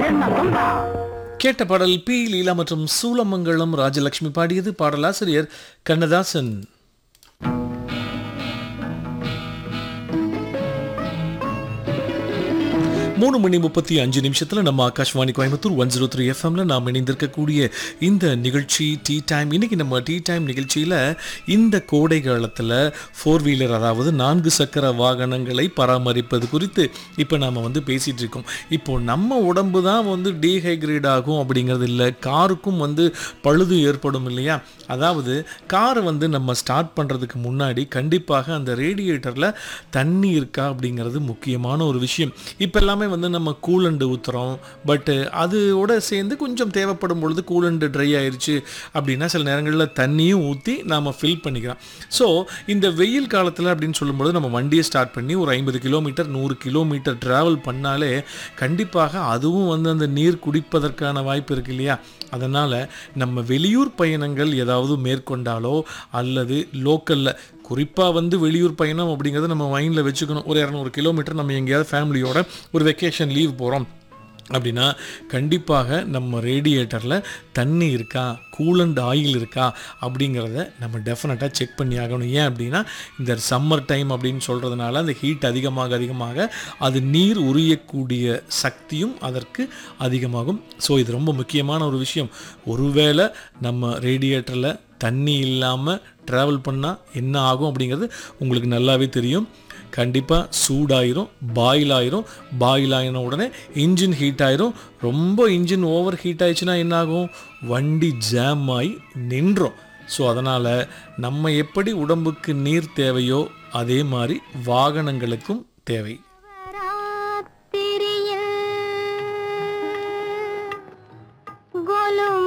என்ன சொன்னா கேட்ட பாடல் பி லீலா மற்றும் சூலமங்கலம் ராஜலட்சுமி பாடியது பாடலாசிரியர் கண்ணதாசன் மூணு மணி முப்பத்தி அஞ்சு நிமிஷத்துல நம்ம Akashvani Coimbatore one zero three எஃப்எம்ல நாம் இணைந்திருக்கக்கூடிய இந்த நிகழ்ச்சி டீ டைம் இன்னைக்கு நம்ம டீ டைம் நிகழ்ச்சியில இந்த கோடை காலத்துல ஃபோர் வீலர் அதாவது நான்கு சக்கர வாகனங்களை பராமரிப்பது குறித்து இப்போ நாம வந்து பேசிட்டு இருக்கோம் இப்போ நம்ம உடம்பு தான் வந்து டீஹைட்ரேட் ஆகும் அப்படிங்கிறது இல்லை காருக்கும் வந்து பழுது ஏற்படும் இல்லையா அதாவது காரை வந்து நம்ம ஸ்டார்ட் பண்ணுறதுக்கு முன்னாடி கண்டிப்பாக அந்த ரேடியேட்டரில் தண்ணி இருக்கா அப்படிங்கிறது முக்கியமான ஒரு விஷயம் இப்போ எல்லாமே வந்து நம்ம கூலண்டு ஊற்றுறோம் பட்டு அதோட சேர்ந்து கொஞ்சம் தேவைப்படும் பொழுது கூலண்டு ட்ரை ஆயிருச்சு அப்படின்னா சில நேரங்களில் தண்ணியும் ஊற்றி நாம் ஃபில் பண்ணிக்கிறோம் ஸோ இந்த வெயில் காலத்தில் அப்படின்னு சொல்லும்போது நம்ம வண்டியை ஸ்டார்ட் பண்ணி ஒரு ஐம்பது கிலோமீட்டர் நூறு கிலோமீட்டர் ட்ராவல் பண்ணாலே கண்டிப்பாக அதுவும் வந்து அந்த நீர் குடிப்பதற்கான வாய்ப்பு இருக்கு இல்லையா அதனால் நம்ம வெளியூர் பயணங்கள் ஏதாவது மேற்கொண்டாலோ அல்லது லோக்கலில் குறிப்பாக வந்து வெளியூர் பயணம் அப்படிங்கிறத நம்ம மைண்டில் வச்சுக்கணும் ஒரு இரநூறு கிலோமீட்டர் நம்ம எங்கேயாவது ஃபேமிலியோட ஒரு வெக்கேஷன் லீவ் போகிறோம் அப்படின்னா கண்டிப்பாக நம்ம ரேடியேட்டரில் தண்ணி இருக்கா கூலண்ட் ஆயில் இருக்கா அப்படிங்கிறத நம்ம டெஃபினட்டாக செக் பண்ணி ஆகணும் ஏன் அப்படின்னா இந்த சம்மர் டைம் அப்படின்னு சொல்கிறதுனால அந்த ஹீட் அதிகமாக அதிகமாக அது நீர் உரியக்கூடிய சக்தியும் அதற்கு அதிகமாகும் ஸோ இது ரொம்ப முக்கியமான ஒரு விஷயம் ஒருவேளை நம்ம ரேடியேட்டரில் தண்ணி இல்லாமல் ட்ராவல் பண்ணால் என்ன ஆகும் அப்படிங்கிறது உங்களுக்கு நல்லாவே தெரியும் கண்டிப்பாக சூடாயிரும் பாயில் ஆயிரும் பாயில் ஆயின உடனே இன்ஜின் ஹீட் ஆயிரும் ரொம்ப இன்ஜின் ஓவர் ஹீட் ஆயிடுச்சுன்னா என்ன ஆகும் வண்டி ஜாம் ஆகி நின்றோம் ஸோ அதனால் நம்ம எப்படி உடம்புக்கு நீர் தேவையோ அதே மாதிரி வாகனங்களுக்கும் தேவை ராத்திரியில் கோலும்